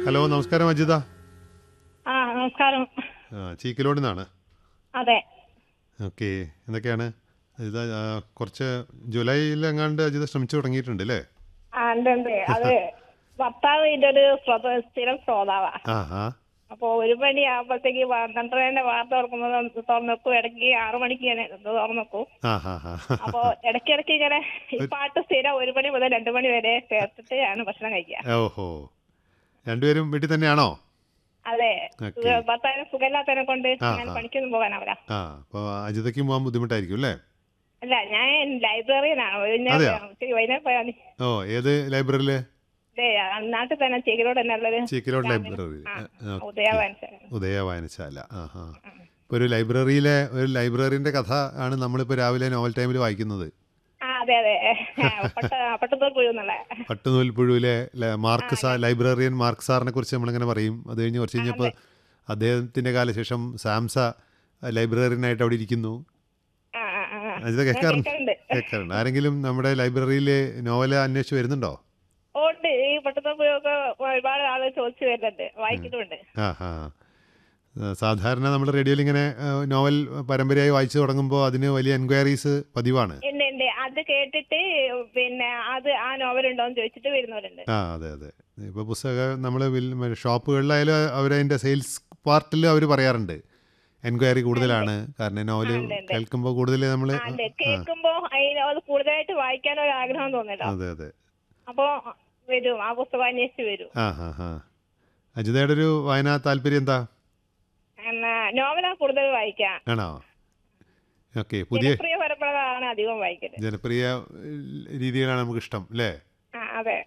Hello നമസ്കാരം അജിത ആ നമസ്കാരം ആ ചീക്കിലോട് നിന്നാണ് അതെ ഓക്കെ എന്തൊക്കെയാണ് അജിത ആ, കുറച്ച് ജൂലൈയിൽ എങ്ങാണ്ട് അജിത ശ്രമിച്ചു തുടങ്ങിയിട്ടുണ്ട് അല്ലേ ആ ഉണ്ട് ഉണ്ട് അത് ഭർത്താവ് ഇതിന്റെ ഒരു ശ്രോത സ്ഥിരം ശ്രോതാവാ ആ ആ അപ്പൊ ഒരു മണി ആകുമ്പോഴത്തേക്ക് പന്ത്രണ്ടരേന്റെ വാർത്ത തുറക്കുമ്പോൾ തുറന്നു വെക്കും ഇടയ്ക്ക് ആറു മണിക്ക് ഞാൻ ഇത് തുറന്നു വെക്കും ആ ഹാ ഹാ അപ്പൊ ഇടയ്ക്കിടയ്ക്ക് ഇങ്ങനെ ഈ പാട്ട് സ്ഥിരം ഒരു മണി മുതൽ രണ്ടു മണി വരെ കേട്ടിട്ട് ആണ് ഭക്ഷണം കഴിക്കുക ഓഹോ രണ്ടുപേരും വീട്ടിൽ തന്നെയാണോ അതെ Okay. ഭർത്താവിന് സുഖമില്ലാത്തതിനെ കൊണ്ട് ആ, ഞാൻ ആ. പണിക്കൊന്നും പോകാനാവില്ല ആ അപ്പോൾ അജിതയ്ക്കും പോകാൻ ബുദ്ധിമുട്ടായിരിക്കും അല്ലേ അല്ല ഞാൻ ലൈബ്രറിയനാണ് ഞാൻ അതെയോ? ഇച്ചിരി വൈകുന്നേരം പോയാൽ മതി ഓ ഏത് ലൈബ്രറിയിൽ ദേ, നാട്ടിൽ തന്നെ ചേക്കിലോട് തന്നെ ഉള്ളത് ചീക്കിലോട് ലൈബ്രറി ആ, ആ, ഉദയ വായനശാല ഉദയ വായനശാല ആ ഹാ ഇപ്പോൾ ഒരു ലൈബ്രറിയിലെ ഒരു ലൈബ്രറിൻ്റെ കഥ ആണ് നമ്മളിപ്പോൾ രാവിലെ നോവൽ ടൈമിൽ വായിക്കുന്നത് ആ അതെ അതെ പട്ട പട്ടത്തൂർ പുഴുന്നുള്ള പട്ടുനൂൽ പുഴുവിലെ ല- മാർക്ക് സാർ ലൈബ്രറിയൻ മാർക്ക് സാറിനെ കുറിച്ച് നമ്മളിങ്ങനെ പറയും അത് കഴിഞ്ഞ് കുറച്ച് കഴിഞ്ഞപ്പോൾ അദ്ദേഹത്തിൻ്റെ കാലശേഷം സാംസ ലൈബ്രറിയനായിട്ട് അവിടെ ഇരിക്കുന്നു ആ ആ ആ അജിത കേൾക്കാറുണ്ട് കേൾക്കാറുണ്ട്. കേൾക്കാറുണ്ട് ആരെങ്കിലും നമ്മുടെ ലൈബ്രറിയിൽ നോവൽ അന്വേഷിച്ച് വരുന്നുണ്ടോ ഓ, ഉണ്ട് ഈ പട്ടത്തൂർ പുഴുവൊക്കെ ഒരുപാട് ആളുകൾ ചോദിച്ചു വരുന്നുണ്ട് വായിക്കുന്നുണ്ട് ആ ഹാ സാധാരണ നമ്മുടെ റേഡിയോയിൽ ഇങ്ങനെ ആ, നോവൽ പരമ്പരയായി വായിച്ചു തുടങ്ങുമ്പോൾ അതിന് വലിയ എൻക്വയറീസ് പതിവാണ് ഉണ്ട് ഉണ്ട് അത് കേട്ടിട്ട് പിന്നെ അത് ആ നോവൽ ഉണ്ടോ എന്ന് ചോദിച്ചിട്ട് വരുന്നവരുണ്ട് ആ അതെ അതെ ഇപ്പോൾ പുസ്തകം നമ്മൾ ഷോപ്പുകളിലായാലും അവരതിൻ്റെ സെയിൽസ് പാർട്ടിൽ അവർ പറയാറുണ്ട് എൻക്വയറി കൂടുതലാണ് കാരണം നോവൽ ഉണ്ട്, ഉണ്ട്. കേൾക്കുമ്പോൾ കൂടുതൽ നമ്മൾ ആ, ഉണ്ട് കേൾക്കുമ്പോ അതിന് അത് കൂടുതലായിട്ട് വായിക്കാൻ ഒരു ആഗ്രഹം തോന്നില്ല അതെ അതെ അപ്പൊ വരും ആ പുസ്തകം അന്വേഷിച്ച് വരും ആ ഹാ ഹാ അജിതയുടെ ഒരു വായനാ താല്പര്യം എന്താ എന്നാ നോവലാണ് കൂടുതൽ വായിക്കാം ആണോ ഓക്കെ പുതിയ ജനപ്രിയ പരമ്പരകളാണ് അധികം വായിക്കല് ജനപ്രിയ രീതികളാണ് നമുക്ക് ഇഷ്ടം അല്ലേ ആ അതെ